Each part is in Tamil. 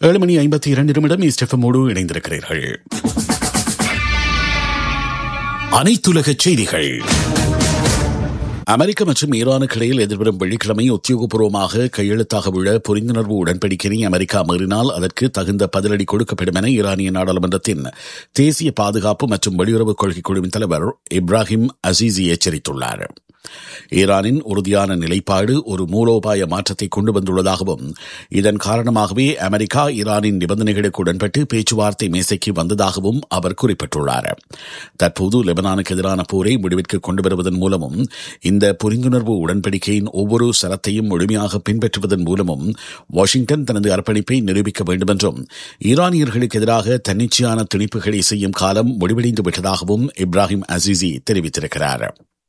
ஏழு மணி ஐம்பத்தி இரண்டு நிமிடம் இஸ்டெஃபமோடு இணைந்திருக்கிறீர்கள் அனைத்துலக செய்திகள் அமெரிக்க மற்றும் ஈரானுக்கு இடையில் எதிர்வரும் வெள்ளிக்கிழமை உத்தியோகபூர்வமாக கையெழுத்தாக உள்ள புரிந்துணர்வு உடன்படிக்கையை அமெரிக்கா மீறினால் அதற்கு தகுந்த பதிலடி கொடுக்கப்படும் என ஈரானிய நாடாளுமன்றத்தின் தேசிய பாதுகாப்பு மற்றும் வெளியுறவு கொள்கை குழுவின் தலைவர் இப்ராஹிம் அசீசி எச்சரித்துள்ளார் ஈரானின் உறுதியான நிலைப்பாடு ஒரு மூலோபாய மாற்றத்தை கொண்டு வந்துள்ளதாகவும் இதன் காரணமாகவே அமெரிக்கா ஈரானின் நிபந்தனைகளுக்கு உடன்பட்டு பேச்சுவார்த்தை மேசைக்கு வந்ததாகவும் அவர் குறிப்பிட்டுள்ளார் தற்போது லெபனானுக்கு எதிரான போரை முடிவிற்கு கொண்டு வருவதன் மூலமும் இந்த புரிந்துணர்வு உடன்படிக்கையின் ஒவ்வொரு சரத்தையும் முழுமையாக பின்பற்றுவதன் மூலமும் வாஷிங்டன் தனது அர்ப்பணிப்பை நிரூபிக்க வேண்டும் என்றும் ஈரானியர்களுக்கு எதிராக தன்னிச்சையான திணிப்புகளை செய்யும் காலம் முடிவடைந்து விட்டதாகவும் இப்ராஹிம் அசீசி தெரிவித்திருக்கிறார்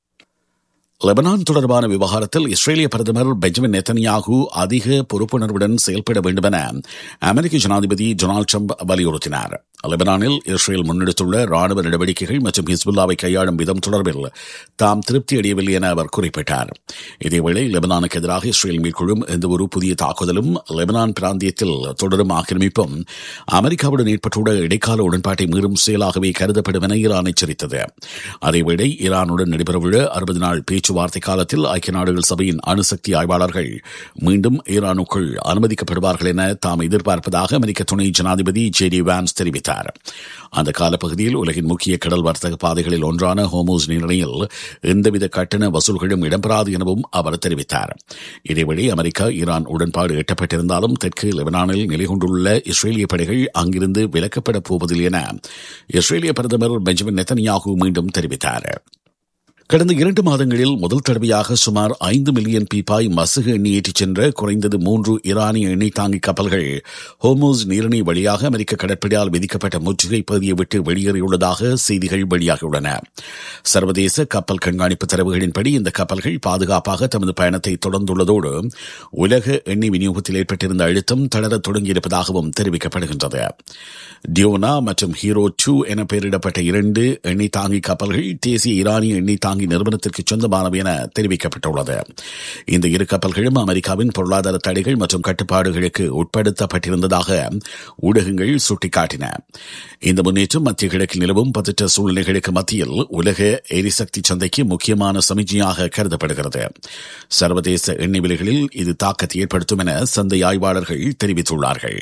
லெபனான் தொடர்பான விவகாரத்தில் இஸ்ரேலிய பிரதமர் பெஞ்சமின் நெத்தன்யாகு அதிக பொறுப்புணர்வுடன் செயல்பட வேண்டும் என அமெரிக்க ஜனாதிபதி டொனால்டு ட்ரம்ப் வலியுறுத்தினார் லெபனானில் இஸ்ரேல் முன்னெடுத்துள்ள ராணுவ நடவடிக்கைகள் மற்றும் ஹிஸ்புல்லாவை கையாளும் விதம் தொடர்பில் தாம் திருப்தி அடையவில்லை என அவர் குறிப்பிட்டார் இதேவேளை லெபனானுக்கு எதிராக இஸ்ரேல் மேற்கொள்ளும் எந்தவொரு புதிய தாக்குதலும் லெபனான் பிராந்தியத்தில் தொடரும் ஆக்கிரமிப்பும் அமெரிக்காவுடன் ஏற்பட்டுள்ள இடைக்கால உடன்பாட்டை மீறும் செயலாகவே கருதப்படும் என ஈரான் எச்சரித்தது அதேவேளை ஈரானுடன் நடைபெறவுள்ள அறுபது நாள் பேச்சுவார்த்தை காலத்தில் ஐக்கிய நாடுகள் சபையின் அணுசக்தி ஆய்வாளர்கள் மீண்டும் ஈரானுக்குள் அனுமதிக்கப்படுவார்கள் என தாம் எதிர்பார்ப்பதாக அமெரிக்க துணை ஜனாதிபதி ஜே டி வான்ஸ் தெரிவித்தார் அந்த காலப்பகுதியில் உலகின் முக்கிய கடல் வர்த்தக பாதைகளில் ஒன்றான ஹோமோஸ் நீரிணையில் எந்தவித கட்டண வசூல்களும் இடம்பெறாது எனவும் அவர் தெரிவித்தார் இதேவழி அமெரிக்கா ஈரான் உடன்பாடு எட்டப்பட்டிருந்தாலும் தெற்கு லெபனானில் நிலை கொண்டுள்ள இஸ்ரேலிய படைகள் அங்கிருந்து விலக்கப்பட போவதில்லை என இஸ்ரேலிய பிரதமர் பெஞ்சமின் நெத்தன்யாகு மீண்டும் தெரிவித்தார் கடந்த இரண்டு மாதங்களில் முதல் தடவையாக சுமார் ஐந்து மில்லியன் பீப்பாய் மசகு எண்ணெய் ஏற்றிச் சென்ற குறைந்தது மூன்று ஈரானிய எண்ணெய் தாங்கி கப்பல்கள் ஹோமோஸ் நீரிணை வழியாக அமெரிக்க கடற்படையால் விதிக்கப்பட்ட முற்றுகை பகுதியை விட்டு வெளியேறியுள்ளதாக செய்திகள் வெளியாகியுள்ளன சர்வதேச கப்பல் கண்காணிப்பு தரவுகளின்படி இந்த கப்பல்கள் பாதுகாப்பாக தமது பயணத்தை தொடர்ந்துள்ளதோடு உலக எண்ணெய் விநியோகத்தில் ஏற்பட்டிருந்த அழுத்தம் தளரத் தொடங்கியிருப்பதாகவும் தெரிவிக்கப்படுகின்றது டியோனா மற்றும் ஹீரோ டூ என பெயரிடப்பட்ட இரண்டு எண்ணெய் தாங்கி கப்பல்கள் தேசிய ஈரானிய எண்ணெய் தாங்கி நிறுவனத்திற்கு சொந்தமானவை என தெரிவிக்கப்பட்டுள்ளது இந்த இரு கப்பல்களும் அமெரிக்காவின் பொருளாதார தடைகள் மற்றும் கட்டுப்பாடுகளுக்கு உட்படுத்தப்பட்டிருந்ததாக ஊடகங்கள் சுட்டிக்காட்டின இந்த முன்னேற்றம் மத்திய கிழக்கில் நிலவும் பதற்ற சூழ்நிலைகளுக்கு மத்தியில் உலக எரிசக்தி சந்தைக்கு முக்கியமான சமிஜையாக கருதப்படுகிறது சர்வதேச எண்ணெய் விலைகளில் இது தாக்கத்தை ஏற்படுத்தும் என சந்தை ஆய்வாளர்கள் தெரிவித்துள்ளார்கள்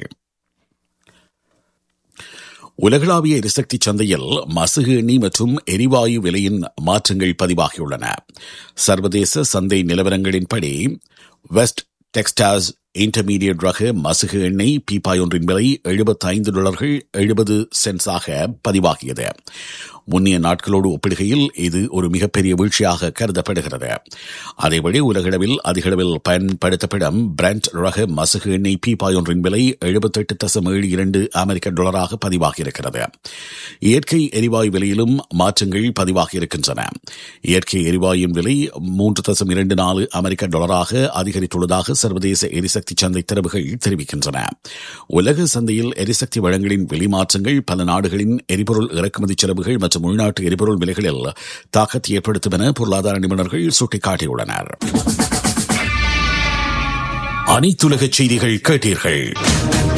உலகளாவிய எரிசக்தி சந்தையில் மசகு எண்ணெய் மற்றும் எரிவாயு விலையின் மாற்றங்கள் பதிவாகியுள்ளன சர்வதேச சந்தை நிலவரங்களின்படி வெஸ்ட் டெக்ஸ்டாஸ் இன்டர்மீடியட் ரக மசுகு எண்ணெய் பீப்பாய் ஒன்றின் விலை எழுபத்தி ஐந்து டாலர்கள் எழுபது சென்ஸாக பதிவாகியது முன்னிய நாட்களோடு ஒப்பிடுகையில் இது ஒரு மிகப்பெரிய வீழ்ச்சியாக கருதப்படுகிறது அதேவழி உலகளவில் அதிகளவில் பயன்படுத்தப்படும் பிராண்ட் ரக மசகு எண்ணெய் பீப்பாய் ஒன்றின் விலை எழுபத்தெட்டு தசம் ஏழு இரண்டு அமெரிக்க டாலராக பதிவாகியிருக்கிறது இயற்கை எரிவாயு விலையிலும் மாற்றங்கள் பதிவாகியிருக்கின்றன இயற்கை எரிவாயுவின் விலை மூன்று தசம் இரண்டு நாலு அமெரிக்க டாலராக அதிகரித்துள்ளதாக சர்வதேச எரிசக்தி சந்தை தரவுகள் தெரிவிக்கின்றன உலக சந்தையில் எரிசக்தி வளங்களின் விலை மாற்றங்கள் பல நாடுகளின் எரிபொருள் இறக்குமதி செலவுகள் மற்றும் உள்நாட்டு எரிபொருள் விலைகளில் தாக்கத்தை ஏற்படுத்தும் என பொருளாதார நிபுணர்கள் சுட்டிக்காட்டியுள்ளனர் அனைத்துலக செய்திகள் கேட்டீர்கள்